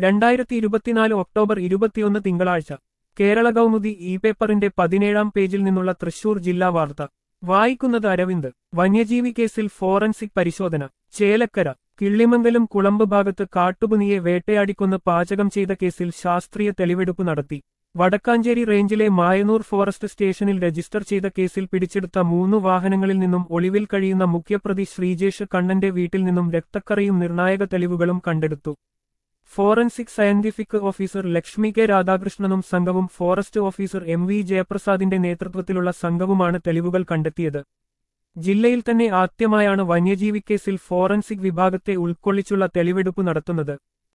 രണ്ടായിരത്തി ഇരുപത്തിനാല് ഒക്ടോബർ ഇരുപത്തിയൊന്ന് തിങ്കളാഴ്ച കേരള കൗമുദി ഇ പേപ്പറിന്റെ പതിനേഴാം പേജിൽ നിന്നുള്ള തൃശൂർ ജില്ലാ വാർത്ത വായിക്കുന്നത് അരവിന്ദ് വന്യജീവി കേസിൽ ഫോറൻസിക് പരിശോധന ചേലക്കര കിള്ളിമംഗലം കുളമ്പ് ഭാഗത്ത് കാട്ടുപുനിയെ വേട്ടയാടിക്കൊന്ന് പാചകം ചെയ്ത കേസിൽ ശാസ്ത്രീയ തെളിവെടുപ്പ് നടത്തി വടക്കാഞ്ചേരി റേഞ്ചിലെ മായനൂർ ഫോറസ്റ്റ് സ്റ്റേഷനിൽ രജിസ്റ്റർ ചെയ്ത കേസിൽ പിടിച്ചെടുത്ത മൂന്ന് വാഹനങ്ങളിൽ നിന്നും ഒളിവിൽ കഴിയുന്ന മുഖ്യപ്രതി ശ്രീജേഷ് കണ്ണന്റെ വീട്ടിൽ നിന്നും രക്തക്കറയും നിർണായക തെളിവുകളും കണ്ടെടുത്തു forensic scientific officer Lakshmi K രാധാകൃഷ്ണനും സംഘവും ഫോറസ്റ്റ് ഓഫീസർ എം വി ജയപ്രസാദിന്റെ നേതൃത്വത്തിലുള്ള സംഘവുമാണ് തെളിവുകൾ കണ്ടെത്തിയത് ജില്ലയിൽ തന്നെ ആദ്യമായാണ് വന്യജീവി കേസിൽ ഫോറൻസിക് വിഭാഗത്തെ ഉൾക്കൊള്ളിച്ചുള്ള തെളിവെടുപ്പ് നടത്തുന്നത്